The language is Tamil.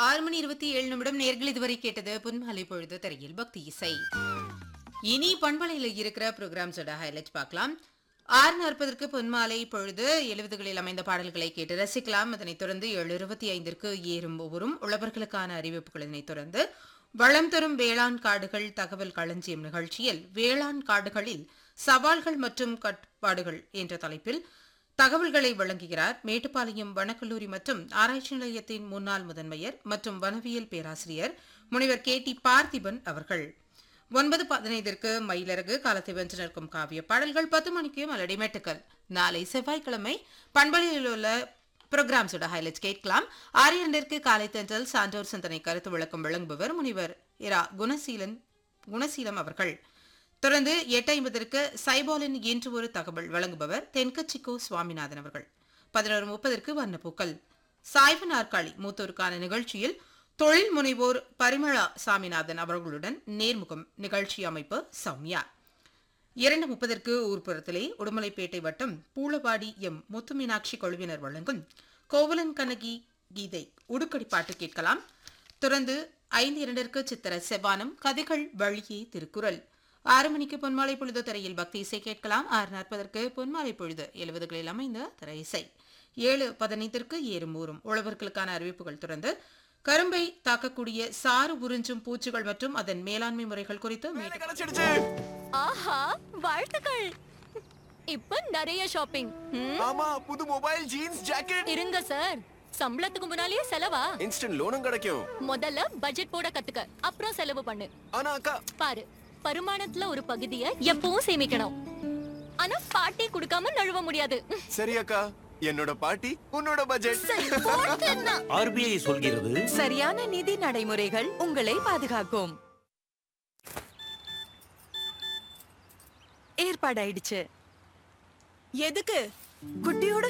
ஆறு மணி இருபத்தி ஏழு நிமிடம் நேர்கள் இதுவரை கேட்டது புன்மாலை பொழுது திரையில் பக்தி இசை இனி பண்பலையில் இருக்கிற ப்ரோக்ராம்ஸோட ஹைலைட் பார்க்கலாம் ஆறு நாற்பதற்கு பொன்மாலை பொழுது எழுபதுகளில் அமைந்த பாடல்களை கேட்டு ரசிக்கலாம் அதனைத் தொடர்ந்து ஏழு இருபத்தி ஐந்திற்கு ஏறும் ஒவ்வொரும் உழவர்களுக்கான அறிவிப்புகளினை தொடர்ந்து வளம் தரும் வேளாண் காடுகள் தகவல் களஞ்சியம் நிகழ்ச்சியில் வேளாண் காடுகளில் சவால்கள் மற்றும் கட்டுப்பாடுகள் என்ற தலைப்பில் தகவல்களை வழங்குகிறார் மேட்டுப்பாளையம் வனக்கல்லூரி மற்றும் ஆராய்ச்சி நிலையத்தின் முன்னாள் முதன்மையர் மற்றும் வனவியல் பேராசிரியர் முனைவர் கே டி பார்த்திபன் அவர்கள் ஒன்பது பதினைந்திற்கு மயிலரகு காலத்தை வென்று நிற்கும் காவிய பாடல்கள் பத்து மணிக்கு மலடி மெட்டுக்கள் நாளை செவ்வாய்க்கிழமை பண்பலையில் உள்ள ப்ரோக்ராம்ஸோட ஹைலைட்ஸ் கேட்கலாம் ஆறு இரண்டிற்கு காலை தென்றல் சான்றோர் சிந்தனை கருத்து விளக்கம் வழங்குபவர் முனிவர் இரா குணசீலன் குணசீலம் அவர்கள் தொடர்ந்து எட்டு ஐம்பதற்கு சைபாலின் இன்று ஒரு தகவல் வழங்குபவர் தென்கட்சிக்கோ சுவாமிநாதன் அவர்கள் பதினோரு முப்பதற்கு வண்ணப்பூக்கள் சாய்வு நாற்காலி மூத்தோருக்கான நிகழ்ச்சியில் தொழில் முனைவோர் பரிமளா சாமிநாதன் அவர்களுடன் நேர்முகம் நிகழ்ச்சி அமைப்பு சௌமியா இரண்டு முப்பதற்கு ஊர்ப்புறத்திலே உடுமலைப்பேட்டை வட்டம் பூளவாடி எம் முத்து மீனாட்சி குழுவினர் வழங்கும் கோவலன் கண்ணகி கீதை உடுக்கடி பாட்டு கேட்கலாம் தொடர்ந்து ஐந்து இரண்டிற்கு சித்திர செவ்வானம் கதைகள் வழியே திருக்குறள் ஆறு மணிக்கு பொன்மாலை பொழுது திரையில் பக்தி இசை கேட்கலாம் ஆறு நாற்பதற்கு பொன்மாலை பொழுது எழுபதுகளில் அமைந்த திரை இசை ஏழு பதினைந்திற்கு ஏறும் ஊறும் உழவர்களுக்கான அறிவிப்புகள் தொடர்ந்து கரும்பை தாக்கக்கூடிய சாறு உறிஞ்சும் பூச்சிகள் மற்றும் அதன் மேலாண்மை முறைகள் குறித்து மீண்டும் கிடைச்சிடுச்சு ஆஹா வாழ்த்துக்கள் இப்ப நிறைய ஷாப்பிங் ம், ஆமா புது மொபைல் ஜீன்ஸ் ஜாக்கெட் இருங்க சார் சம்பளத்துக்கு முன்னாலேயே செலவா இன்ஸ்டன்ட் லோனும் கிடைக்கும் முதல்ல பட்ஜெட் போட கத்துக்க அப்புறம் செலவு பண்ணு ஆனா அக்கா பாரு வருமானத்துல ஒரு பகுதிய எப்பவும் சேமிக்கணும் ஆனா பாட்டி கொடுக்காம நழுவ முடியாது சரி அக்கா என்னோட பாட்டி உன்னோட பட்ஜெட் சரி, போட்டுன்னா. ஆர்பிஐ சொல்கிறது சரியான நிதி நடைமுறைகள் உங்களை பாதுகாக்கும் ஏற்பாடாயிடுச்சு எதுக்கு குட்டியோட